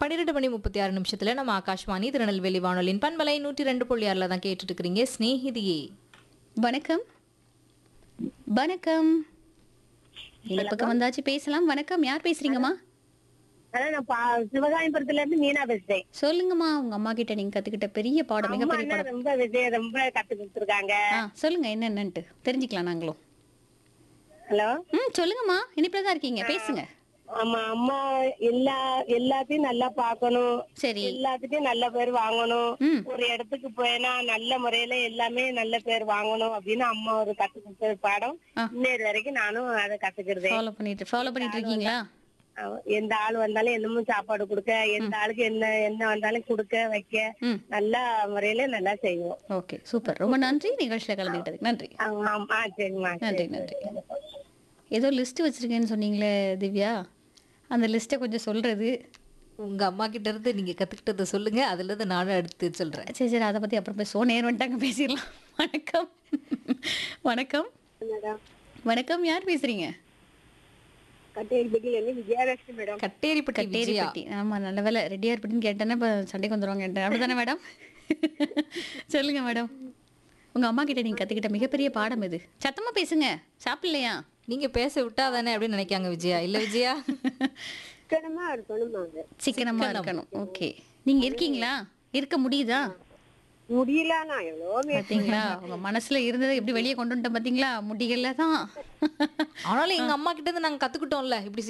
பன்னிரெண்டு மணி முப்பத்தி ஆறு நிமிஷத்துல நம்ம ஆகாஷ்வாணி திருநெல்வேலி வானொலியின் பண்பலை நூற்றி ரெண்டு புள்ளி ஆறுல தான் கேட்டுட்டு இருக்கிறீங்க ஸ்நேகிதியே வணக்கம் வணக்கம் இந்த பக்கம் வந்தாச்சு பேசலாம் வணக்கம் யார் பேசுறீங்கம்மா அதான் நான் பா- சிவகாமிபுரத்துல இருந்து மீனா பேசுறேன் சொல்லுங்கம்மா உங்க அம்மா கிட்ட நீங்க கத்துக்கிட்ட பெரிய பாடம் அம்மா மிகப்பெரிய என்ன பாடம் ரொம்ப விஷயம் ரொம்ப கத்து கொடுத்துருக்காங்க ஆ சொல்லுங்க என்னென்னன்ட்டு தெரிஞ்சுக்கலாம் நாங்களும் ஹலோ ம் சொல்லுங்கம்மா இனிப்புல தான் இருக்கீங்க பேசுங்க ஆமா அம்மா எல்லா எல்லாத்தையும் நல்லா பார்க்கணும் சரி எல்லாத்துக்கும் நல்ல பேர் வாங்கணும் ம் ஒரு இடத்துக்கு போயினா நல்ல முறையில எல்லாமே நல்ல பேர் வாங்கணும் அப்படின்னு அம்மா ஒரு கத்து கொடுத்த பாடம் ஆ. இன்னொரு வரைக்கும் நானும் அதை கத்துக்கிறதே ஃபாலோ பண்ணிட்டு ஃபாலோ பண்ணிட்டு இருக்கீங்களா எந்த ஆள் வந்தாலும் என்னமும் சாப்பாடு கொடுக்க எந்த ஆளுக்கு என்ன என்ன வந்தாலும் கொடுக்க வைக்க ம் நல்ல முறையில நல்லா செய்வோம் ஓகே சூப்பர் ரொம்ப நன்றி நிகழ்ச்சியில கலந்துக்கிட்டதுக்கு நன்றி ஆமா ஆ சரிம்மா நன்றி நன்றி ஏதோ லிஸ்ட் வச்சிருக்கேன்னு சொன்னீங்களே திவ்யா அந்த லிஸ்ட்டை கொஞ்சம் சொல்றது உங்க அம்மா கிட்ட இருந்து நீங்க கத்துக்கிட்டதை சொல்லுங்க அதுல இருந்து நானும் அடுத்து சொல்றேன் சரி சரி அதை பத்தி அப்புறம் பேசுவோம் நேரம் வந்துட்டாங்க பேசிடலாம் வணக்கம் வணக்கம் வணக்கம் யார் பேசுறீங்க கட்டேரிப்பட்டியில இருந்து விஜயலட்சுமி மேடம் கட்டேரிப்பட்டி விஜயா கட்டேரிப்பட்டி ஆமா நல்ல வேலை ரெடியா இருப்பட்டின்னு கேட்டேன்னா இப்போ சண்டைக்கு வந்துருவாங்க கேட்டேன் அப்படிதானே மேடம் சொல்லுங்க மேடம் உங்க அம்மா கிட்ட நீங்க கத்துக்கிட்ட மிகப்பெரிய பாடம் இது சத்தமா பேசுங்க சாப்பிடலையா நீங்க பேச விட்டா தானே அப்படின்னு நினைக்காங்க விஜயா இல்ல விஜயா சிக்கனமா இருக்கணும் சிக்கனமா இருக்கணும் ஓகே நீங்க இருக்கீங்களா இருக்க முடியுதா முடியல நான் எவ்வளோ பாத்தீங்களா உங்க மனசுல இருந்ததை எப்படி வெளியே கொண்டு வந்துட்டோம் பாத்தீங்களா முடியல தான் ஆனாலும் எங்க அம்மா கிட்ட இருந்து நாங்க கத்துக்கிட்டோம்ல இப்படி